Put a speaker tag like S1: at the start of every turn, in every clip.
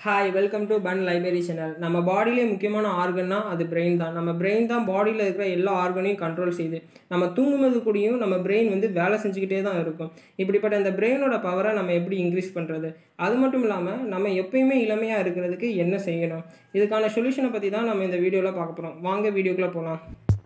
S1: hi welcome to fun library channel நம்ம பாடியிலே முக்கியமான ஆர்கன்னா அது பிரெயின் தான் நம்ம பிரெயின் தான் பாடியில் இருக்கிற எல்லா ஆர்கனையும் கண்ட்ரோல் செய்யுது நம்ம தூங்கும்போது கூடயும் நம்ம பிரெயின் வந்து வேலை செஞ்சுக்கிட்டே தான் இருக்கும் இப்படிப்பட்ட இந்த பிரெயினோட பவரை நம்ம எப்படி இன்க்ரீஸ் பண்ணுறது அது மட்டும் இல்லாமல் நம்ம எப்பயுமே இளமையாக இருக்கிறதுக்கு என்ன செய்யணும் இதுக்கான சொல்யூஷனை பற்றி தான் நம்ம இந்த வீடியோவில் பார்க்க போகிறோம் வாங்க வீடியோக்குள்ளே போகலாம்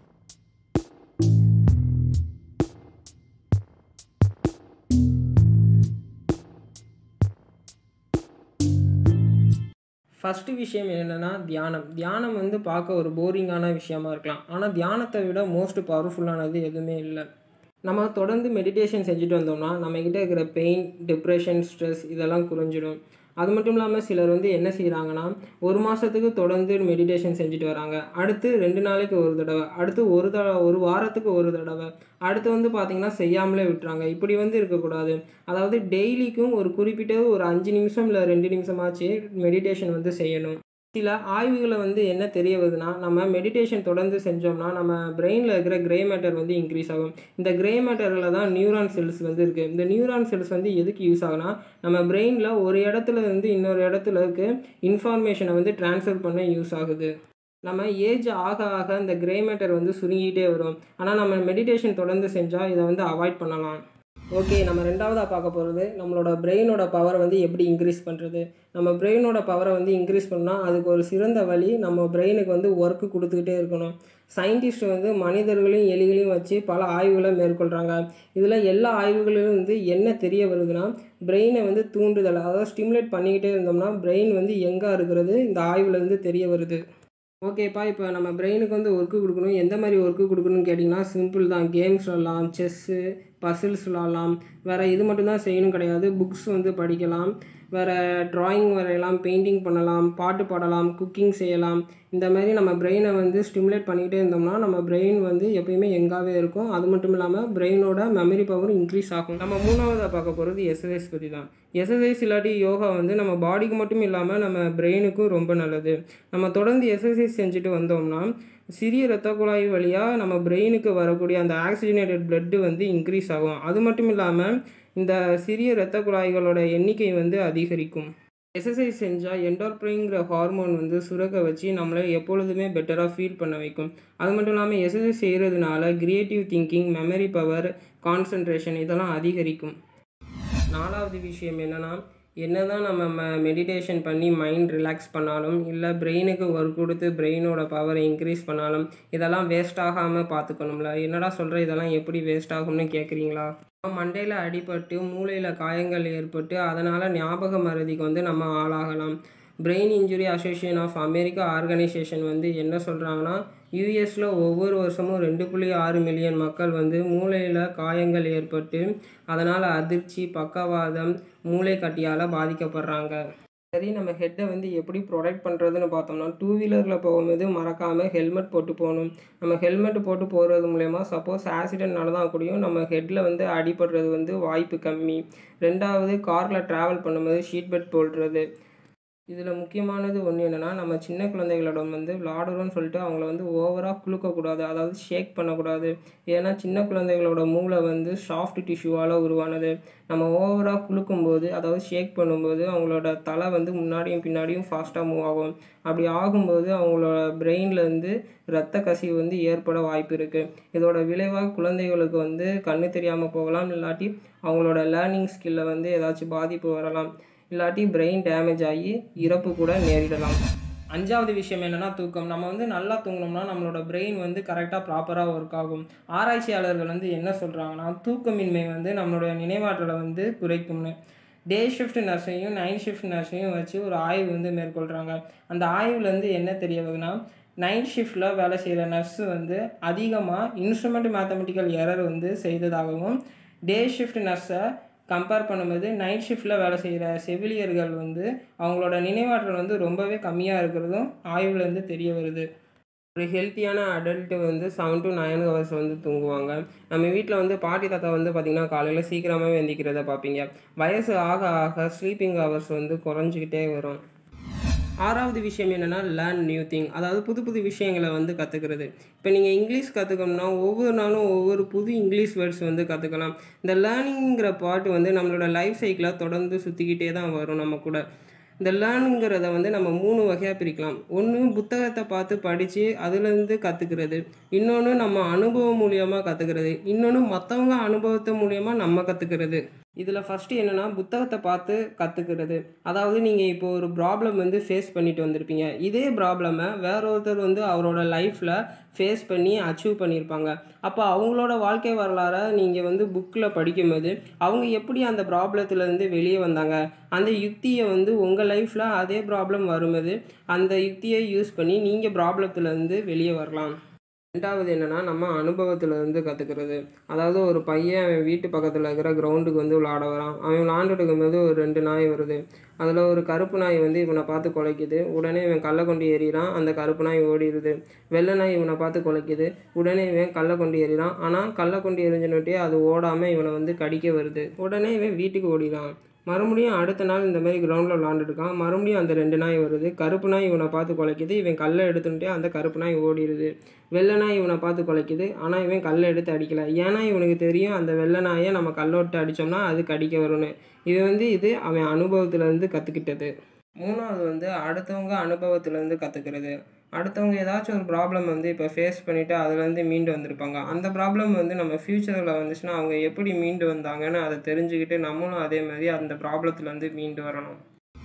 S1: ஃபஸ்ட்டு விஷயம் என்னென்னா தியானம் தியானம் வந்து பார்க்க ஒரு போரிங்கான விஷயமா இருக்கலாம் ஆனால் தியானத்தை விட மோஸ்ட் பவர்ஃபுல்லானது எதுவுமே இல்லை நம்ம தொடர்ந்து மெடிடேஷன் செஞ்சுட்டு வந்தோம்னா நம்மக்கிட்ட இருக்கிற பெயின் டிப்ரெஷன் ஸ்ட்ரெஸ் இதெல்லாம் குறைஞ்சிடும் அது மட்டும் இல்லாமல் சிலர் வந்து என்ன செய்கிறாங்கன்னா ஒரு மாதத்துக்கு தொடர்ந்து மெடிடேஷன் செஞ்சுட்டு வராங்க அடுத்து ரெண்டு நாளைக்கு ஒரு தடவை அடுத்து ஒரு த ஒரு வாரத்துக்கு ஒரு தடவை அடுத்து வந்து பார்த்திங்கன்னா செய்யாமலே விட்டுறாங்க இப்படி வந்து இருக்கக்கூடாது அதாவது டெய்லிக்கும் ஒரு குறிப்பிட்ட ஒரு அஞ்சு நிமிஷம் இல்லை ரெண்டு நிமிஷமாச்சு மெடிடேஷன் வந்து செய்யணும் சில ஆய்வுகளை வந்து என்ன தெரிய வருதுன்னா நம்ம மெடிடேஷன் தொடர்ந்து செஞ்சோம்னா நம்ம பிரெயினில் இருக்கிற கிரே மேட்டர் வந்து இன்க்ரீஸ் ஆகும் இந்த கிரே மேட்டரில் தான் நியூரான் செல்ஸ் வந்து இருக்குது இந்த நியூரான் செல்ஸ் வந்து எதுக்கு யூஸ் ஆகுனா நம்ம பிரெயினில் ஒரு இடத்துல இருந்து இன்னொரு இடத்துல இருக்க இன்ஃபார்மேஷனை வந்து ட்ரான்ஸ்ஃபர் பண்ண யூஸ் ஆகுது நம்ம ஏஜ் ஆக ஆக இந்த கிரே மேட்டர் வந்து சுருங்கிட்டே வரும் ஆனால் நம்ம மெடிடேஷன் தொடர்ந்து செஞ்சால் இதை வந்து அவாய்ட் பண்ணலாம் ஓகே நம்ம ரெண்டாவதாக பார்க்க போகிறது நம்மளோட பிரெயினோட பவரை வந்து எப்படி இன்க்ரீஸ் பண்ணுறது நம்ம பிரெயினோட பவரை வந்து இன்க்ரீஸ் பண்ணால் அதுக்கு ஒரு சிறந்த வழி நம்ம பிரெயினுக்கு வந்து ஒர்க்கு கொடுத்துக்கிட்டே இருக்கணும் சயின்டிஸ்ட் வந்து மனிதர்களையும் எலிகளையும் வச்சு பல ஆய்வுகளை மேற்கொள்கிறாங்க இதில் எல்லா ஆய்வுகளிலும் வந்து என்ன தெரிய வருதுன்னா பிரெயினை வந்து தூண்டுதல் அதாவது ஸ்டிமுலேட் பண்ணிக்கிட்டே இருந்தோம்னா பிரெயின் வந்து எங்கே இருக்கிறது இந்த ஆய்வில் வந்து தெரிய வருது ஓகேப்பா இப்போ நம்ம பிரெயினுக்கு வந்து ஒர்க்கு கொடுக்கணும் எந்த மாதிரி ஒர்க்கு கொடுக்கணும்னு கேட்டிங்கன்னா சிம்பிள் தான் கேம்ஸ் விளாட்லாம் செஸ்ஸு பசில்ஸ் விளாட்லாம் வேறு இது மட்டும்தான் செய்யணும் கிடையாது புக்ஸ் வந்து படிக்கலாம் வேறு ட்ராயிங் வரையலாம் பெயிண்டிங் பண்ணலாம் பாட்டு பாடலாம் குக்கிங் செய்யலாம் இந்த மாதிரி நம்ம பிரெயினை வந்து ஸ்டிமுலேட் பண்ணிக்கிட்டே இருந்தோம்னா நம்ம பிரெயின் வந்து எப்பயுமே எங்காவே இருக்கும் அது மட்டும் இல்லாமல் பிரெயினோட மெமரி பவர் இன்க்ரீஸ் ஆகும் நம்ம மூணாவதாக பார்க்க போகிறது எக்ஸசைஸ் பற்றி தான் எக்ஸசைஸ் இல்லாட்டி யோகா வந்து நம்ம பாடிக்கு மட்டும் இல்லாமல் நம்ம பிரெயினுக்கும் ரொம்ப நல்லது நம்ம தொடர்ந்து எக்ஸசைஸ் செஞ்சுட்டு வந்தோம்னா சிறிய இரத்த குழாய் வழியாக நம்ம பிரெயினுக்கு வரக்கூடிய அந்த ஆக்சிஜனேட்டட் பிளட்டு வந்து இன்க்ரீஸ் ஆகும் அது மட்டும் இல்லாமல் இந்த சிறிய இரத்த குழாய்களோட எண்ணிக்கை வந்து அதிகரிக்கும் எக்ஸசைஸ் செஞ்சால் என்டோர்ப்ரிங்கிற ஹார்மோன் வந்து சுரக்க வச்சு நம்மளை எப்பொழுதுமே பெட்டராக ஃபீல் பண்ண வைக்கும் அது மட்டும் இல்லாமல் எக்ஸசைஸ் செய்கிறதுனால creative thinking memory power concentration இதெல்லாம் அதிகரிக்கும் நாலாவது விஷயம் என்னென்னா என்ன தான் நம்ம ம மெடிடேஷன் பண்ணி மைண்ட் ரிலாக்ஸ் பண்ணாலும் இல்லை பிரெயினுக்கு ஒர்க் கொடுத்து பிரெயினோட பவரை இன்க்ரீஸ் பண்ணாலும் இதெல்லாம் வேஸ்ட் ஆகாமல் பார்த்துக்கணும்ல என்னடா சொல்கிற இதெல்லாம் எப்படி வேஸ்ட் ஆகும்னு கேட்குறீங்களா மண்டையில் அடிபட்டு மூளையில் காயங்கள் ஏற்பட்டு அதனால் ஞாபக மறதிக்கு வந்து நம்ம ஆளாகலாம் brain injury association of America organisation வந்து என்ன சொல்கிறாங்கன்னா யூஎஸில் ஒவ்வொரு வருஷமும் ரெண்டு புள்ளி ஆறு மில்லியன் மக்கள் வந்து மூளையில் காயங்கள் ஏற்பட்டு அதனால் அதிர்ச்சி பக்கவாதம் மூளை கட்டியால் பாதிக்கப்படுறாங்க சரி நம்ம ஹெட்டை வந்து எப்படி ப்ரொடெக்ட் பண்ணுறதுன்னு பார்த்தோம்னா டூ வீலரில் போகும்போது மறக்காமல் ஹெல்மெட் போட்டு போகணும் நம்ம ஹெல்மெட் போட்டு போகிறது மூலயமா சப்போஸ் ஆக்சிடென்ட் நடந்தால் கூடயும் நம்ம ஹெட்டில் வந்து அடிபடுறது வந்து வாய்ப்பு கம்மி ரெண்டாவது காரில் ட்ராவல் பண்ணும்போது ஷீட் பெல்ட் போடுறது இதில் முக்கியமானது ஒன்று என்னென்னா நம்ம சின்ன குழந்தைகளோட வந்து விளாடுறோம்னு சொல்லிட்டு அவங்கள வந்து ஓவராக குலுக்கக்கூடாது அதாவது ஷேக் பண்ணக்கூடாது ஏன்னா சின்ன குழந்தைகளோட மூளை வந்து சாஃப்ட் டிஷ்யூவால் உருவானது நம்ம ஓவராக குலுக்கும்போது அதாவது ஷேக் பண்ணும்போது அவங்களோட தலை வந்து முன்னாடியும் பின்னாடியும் ஃபாஸ்ட்டாக மூவ் ஆகும் அப்படி ஆகும்போது அவங்களோட பிரெயின்லேருந்து ரத்த கசிவு வந்து ஏற்பட வாய்ப்பு இருக்குது இதோட விளைவாக குழந்தைகளுக்கு வந்து கண்ணு தெரியாமல் போகலாம் இல்லாட்டி அவங்களோட லேர்னிங் ஸ்கில்லை வந்து ஏதாச்சும் பாதிப்பு வரலாம் இல்லாட்டி பிரெயின் டேமேஜ் ஆகி இறப்பு கூட நேரிடலாம் அஞ்சாவது விஷயம் என்னென்னா தூக்கம் நம்ம வந்து நல்லா தூங்கினோம்னா நம்மளோட பிரெயின் வந்து கரெக்டாக ப்ராப்பராக ஒர்க் ஆகும் ஆராய்ச்சியாளர்கள் வந்து என்ன சொல்கிறாங்கன்னா தூக்கமின்மை வந்து நம்மளுடைய நினைவாற்றலை வந்து குறைக்கும்னு டே ஷிஃப்ட் நர்ஸையும் நைட் ஷிஃப்ட் நர்ஸையும் வச்சு ஒரு ஆய்வு வந்து மேற்கொள்கிறாங்க அந்த ஆய்வுலேருந்து என்ன தெரிய வருதுன்னா நைட் ஷிஃப்டில் வேலை செய்கிற நர்ஸு வந்து அதிகமாக இன்ஸ்ட்ருமெண்ட் மேத்தமெட்டிக்கல் எரர் வந்து செய்ததாகவும் டே ஷிஃப்ட் நர்ஸை கம்பேர் பண்ணும்போது நைட் ஷிஃப்டில் வேலை செய்கிற செவிலியர்கள் வந்து அவங்களோட நினைவாற்றல் வந்து ரொம்பவே கம்மியாக இருக்கிறதும் ஆய்வுலேருந்து தெரிய வருது ஒரு ஹெல்த்தியான அடல்ட்டு வந்து செவன் டு நைன் ஹவர்ஸ் வந்து தூங்குவாங்க நம்ம வீட்டில் வந்து பாட்டி தாத்தா வந்து பார்த்திங்கன்னா காலையில் சீக்கிரமாகவே எந்திக்கிறத பார்ப்பீங்க வயசு ஆக ஆக ஸ்லீப்பிங் ஹவர்ஸ் வந்து குறைஞ்சிக்கிட்டே வரும் ஆறாவது விஷயம் என்னென்னா லேர்ன் நியூ திங் அதாவது புது புது விஷயங்களை வந்து கற்றுக்கிறது இப்போ நீங்கள் இங்கிலீஷ் கற்றுக்கணும்னா ஒவ்வொரு நாளும் ஒவ்வொரு புது இங்கிலீஷ் வேர்ட்ஸ் வந்து கற்றுக்கலாம் இந்த லேர்னிங்கிற பார்ட் வந்து நம்மளோட லைஃப் சைக்கிளை தொடர்ந்து சுற்றிக்கிட்டே தான் வரும் நம்ம கூட இந்த லேர்னுங்கிறத வந்து நம்ம மூணு வகையாக பிரிக்கலாம் ஒன்று புத்தகத்தை பார்த்து படித்து அதுலேருந்து கற்றுக்கிறது இன்னொன்று நம்ம அனுபவம் மூலியமாக கற்றுக்கிறது இன்னொன்று மற்றவங்க அனுபவத்தை மூலியமாக நம்ம கற்றுக்கிறது இதில் ஃபஸ்ட்டு என்னென்னா புத்தகத்தை பார்த்து கற்றுக்கிறது அதாவது நீங்கள் இப்போ ஒரு ப்ராப்ளம் வந்து ஃபேஸ் பண்ணிட்டு வந்திருப்பீங்க இதே ப்ராப்ளமை வேற ஒருத்தர் வந்து அவரோட லைஃப்பில் ஃபேஸ் பண்ணி அச்சீவ் பண்ணியிருப்பாங்க அப்போ அவங்களோட வாழ்க்கை வரலாறை நீங்கள் வந்து புக்கில் படிக்கும்போது அவங்க எப்படி அந்த ப்ராப்ளத்துலேருந்து வெளியே வந்தாங்க அந்த யுக்தியை வந்து உங்கள் லைஃப்பில் அதே ப்ராப்ளம் வரும்போது அந்த யுக்தியை யூஸ் பண்ணி நீங்கள் ப்ராப்ளத்துலேருந்து வெளியே வரலாம் ரெண்டாவது என்னென்னா நம்ம அனுபவத்திலேருந்து கற்றுக்கிறது அதாவது ஒரு பையன் அவன் வீட்டு பக்கத்தில் இருக்கிற கிரவுண்டுக்கு வந்து விளாட வரான் அவன் விளாண்டுட்டு இருக்கும்போது ஒரு ரெண்டு நாய் வருது அதில் ஒரு கருப்பு நாய் வந்து இவனை பார்த்து குலைக்குது உடனே இவன் கல்லை கொண்டு ஏறிறான் அந்த கருப்பு நாய் ஓடிடுது வெள்ளை நாய் இவனை பார்த்து குலைக்குது உடனே இவன் கல்லை கொண்டு ஏறிறான் ஆனால் கல்லை கொண்டு எரிஞ்சினோட்டே அது ஓடாமல் இவனை வந்து கடிக்க வருது உடனே இவன் வீட்டுக்கு ஓடிடான் மறுபடியும் அடுத்த நாள் இந்த மாதிரி கிரவுண்டில் விளாண்டுருக்கான் மறுபடியும் அந்த ரெண்டு நாய் வருது கருப்பு நாய் இவனை பார்த்து குலைக்குது இவன் கல்லை எடுத்துட்டே அந்த கருப்பு நாய் ஓடிடுது வெள்ளை நாய் இவனை பார்த்து குலைக்குது ஆனால் இவன் கல்லை எடுத்து அடிக்கலை ஏன்னா இவனுக்கு தெரியும் அந்த வெள்ளை நாயை நம்ம கல்லோட்டு அடித்தோம்னா அது கடிக்க வரும்னு இது வந்து இது அவன் அனுபவத்துலேருந்து கற்றுக்கிட்டது மூணாவது வந்து அடுத்தவங்க அனுபவத்துலேருந்து கற்றுக்கிறது அடுத்தவங்க ஏதாச்சும் ஒரு ப்ராப்ளம் வந்து இப்போ ஃபேஸ் பண்ணிவிட்டு அதுலேருந்து மீண்டு வந்திருப்பாங்க அந்த ப்ராப்ளம் வந்து நம்ம ஃப்யூச்சரில் வந்துச்சுன்னா அவங்க எப்படி மீண்டு வந்தாங்கன்னு அதை தெரிஞ்சுக்கிட்டு நம்மளும் அதே மாதிரி அந்த ப்ராப்ளத்துலேருந்து மீண்டு வரணும்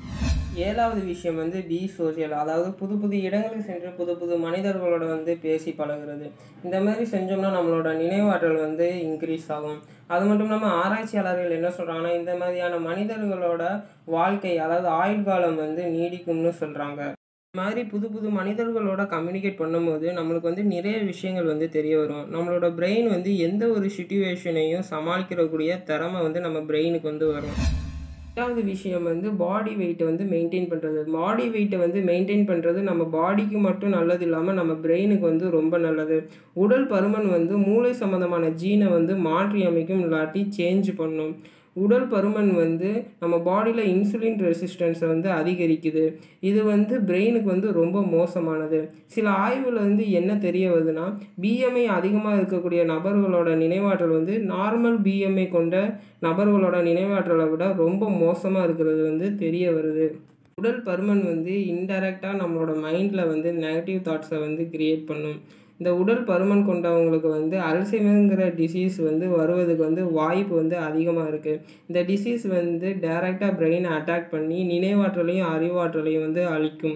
S1: ஏழாவது விஷயம் வந்து பி சோசியல் அதாவது புது புது இடங்களுக்கு சென்று புது புது மனிதர்களோட வந்து பேசி பழகுறது இந்த மாதிரி செஞ்சோம்னா நம்மளோட நினைவாற்றல் வந்து இன்க்ரீஸ் ஆகும் அது மட்டும் இல்லாமல் ஆராய்ச்சியாளர்கள் என்ன சொல்கிறாங்கன்னா இந்த மாதிரியான மனிதர்களோட வாழ்க்கை அதாவது ஆயுட்காலம் வந்து நீடிக்கும்னு சொல்கிறாங்க இந்த மாதிரி புது புது மனிதர்களோட கம்யூனிகேட் பண்ணும்போது நம்மளுக்கு வந்து நிறைய விஷயங்கள் வந்து தெரிய வரும் நம்மளோட பிரெயின் வந்து எந்த ஒரு சுச்சுவேஷனையும் சமாளிக்கிறக்கூடிய திறமை வந்து நம்ம பிரெயினுக்கு வந்து வரும் ரெண்டாவது விஷயம் வந்து பாடி வெயிட்டை வந்து மெயின்டைன் பண்ணுறது பாடி வெயிட்டை வந்து மெயின்டைன் பண்ணுறது நம்ம பாடிக்கு மட்டும் நல்லது இல்லாமல் நம்ம பிரெயினுக்கு வந்து ரொம்ப நல்லது உடல் பருமன் வந்து மூளை சம்மந்தமான ஜீனை வந்து மாற்றி அமைக்கும் இல்லாட்டி சேஞ்ச் பண்ணும் உடல் பருமன் வந்து நம்ம பாடியில் இன்சுலின் ரெசிஸ்டன்ஸை வந்து அதிகரிக்குது இது வந்து பிரெயினுக்கு வந்து ரொம்ப மோசமானது சில ஆய்வில் வந்து என்ன தெரிய வருதுன்னா பிஎம்ஐ அதிகமாக இருக்கக்கூடிய நபர்களோட நினைவாற்றல் வந்து நார்மல் பிஎம்ஐ கொண்ட நபர்களோட நினைவாற்றலை விட ரொம்ப மோசமாக இருக்கிறது வந்து தெரிய வருது உடல் பருமன் வந்து இன்டெரக்டாக நம்மளோட மைண்டில் வந்து நெகட்டிவ் தாட்ஸை வந்து கிரியேட் பண்ணும் இந்த உடல் பருமன் கொண்டவங்களுக்கு வந்து அல்சைமருங்கிற டிசீஸ் வந்து வருவதுக்கு வந்து வாய்ப்பு வந்து அதிகமாக இருக்குது இந்த டிசீஸ் வந்து டைரெக்டாக பிரெயினை அட்டாக் பண்ணி நினைவாற்றலையும் அறிவாற்றலையும் வந்து அழிக்கும்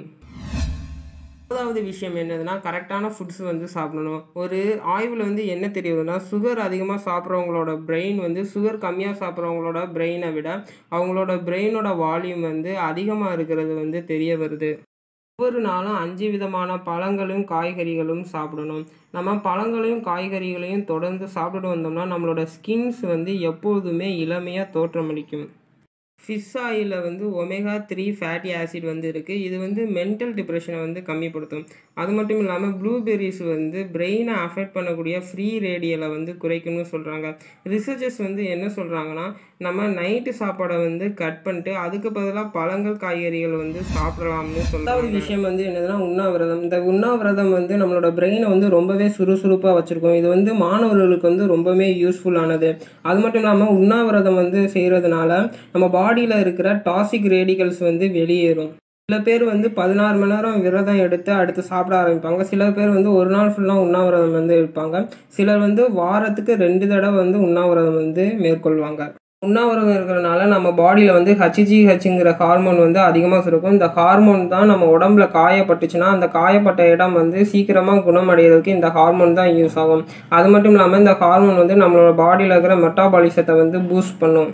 S1: மூணாவது விஷயம் என்னதுன்னா கரெக்டான ஃபுட்ஸ் வந்து சாப்பிடணும் ஒரு ஆய்வில் வந்து என்ன தெரியுதுன்னா சுகர் அதிகமாக சாப்பிட்றவங்களோட பிரெயின் வந்து சுகர் கம்மியாக சாப்பிட்றவங்களோட பிரெயினை விட அவங்களோட பிரெயினோட வால்யூம் வந்து அதிகமாக இருக்கிறது வந்து தெரிய வருது ஒவ்வொரு நாளும் அஞ்சு விதமான பழங்களும் காய்கறிகளும் சாப்பிடணும் நம்ம பழங்களையும் காய்கறிகளையும் தொடர்ந்து சாப்பிட்டு வந்தோம்னா நம்மளோட ஸ்கின்ஸ் வந்து எப்போதுமே இளமையாக தோற்றமளிக்கும் ஃபிஷ் ஆயிலில் வந்து ஒமேகா த்ரீ ஃபேட்டி ஆசிட் வந்து இருக்குது இது வந்து மென்டல் டிப்ரெஷனை வந்து கம்மிப்படுத்தும் அது மட்டும் இல்லாமல் ப்ளூபெர்ரிஸ் வந்து பிரெயினை அஃபெக்ட் பண்ணக்கூடிய ஃப்ரீ ரேடியலை வந்து குறைக்கும்னு சொல்கிறாங்க ரிசர்ச்சர்ஸ் வந்து என்ன சொல்கிறாங்கன்னா நம்ம நைட்டு சாப்பாடை வந்து கட் பண்ணிட்டு அதுக்கு பதிலாக பழங்கள் காய்கறிகள் வந்து சாப்பிடலாம்னு சொல்கிறாங்க விஷயம் வந்து என்னதுன்னா உண்ணாவிரதம் இந்த உண்ணாவிரதம் வந்து நம்மளோட பிரெயினை வந்து ரொம்பவே சுறுசுறுப்பாக வச்சுருக்கோம் இது வந்து மாணவர்களுக்கு வந்து ரொம்பவே யூஸ்ஃபுல்லானது அது மட்டும் இல்லாமல் உண்ணாவிரதம் வந்து செய்கிறதுனால நம்ம பாடியில் இருக்கிற டாசிக் ரேடிகல்ஸ் வந்து வெளியேறும் சில பேர் வந்து பதினாறு மணி நேரம் விரதம் எடுத்து அடுத்து சாப்பிட ஆரம்பிப்பாங்க சில பேர் வந்து ஒரு நாள் ஃபுல்லாக உண்ணாவிரதம் வந்து இருப்பாங்க சிலர் வந்து வாரத்துக்கு ரெண்டு தடவை வந்து உண்ணாவிரதம் வந்து மேற்கொள்வாங்க உண்ணாவிரதம் இருக்கிறனால நம்ம பாடியில் வந்து ஹச்சிஜிஹெச்ங்கிற ஹார்மோன் வந்து அதிகமாக சுருக்கும் இந்த ஹார்மோன் தான் நம்ம உடம்புல காயப்பட்டுச்சுன்னா அந்த காயப்பட்ட இடம் வந்து சீக்கிரமாக குணமடைகிறதுக்கு இந்த ஹார்மோன் தான் யூஸ் ஆகும் அது மட்டும் இல்லாமல் இந்த ஹார்மோன் வந்து நம்மளோட பாடியில் இருக்கிற மெட்டாபாலிசத்தை வந்து பூஸ்ட் பண்ணும்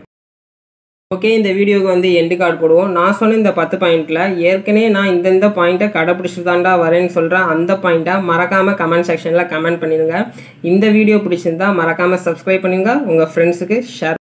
S1: ஓகே இந்த வீடியோக்கு வந்து எண்டு கார்டு போடுவோம் நான் சொன்ன இந்த பத்து பாயிண்ட்டில் ஏற்கனவே நான் இந்தந்த பாயிண்ட்டை கடைப்பிடிச்சி தாண்டா வரேன்னு சொல்கிறேன் அந்த பாயிண்ட்டை மறக்காமல் கமெண்ட் செக்ஷனில் கமெண்ட் பண்ணிடுங்க இந்த வீடியோ பிடிச்சிருந்தா மறக்காமல் சப்ஸ்கிரைப் பண்ணுங்க உங்கள் ஃப்ரெண்ட்ஸுக்கு ஷேர்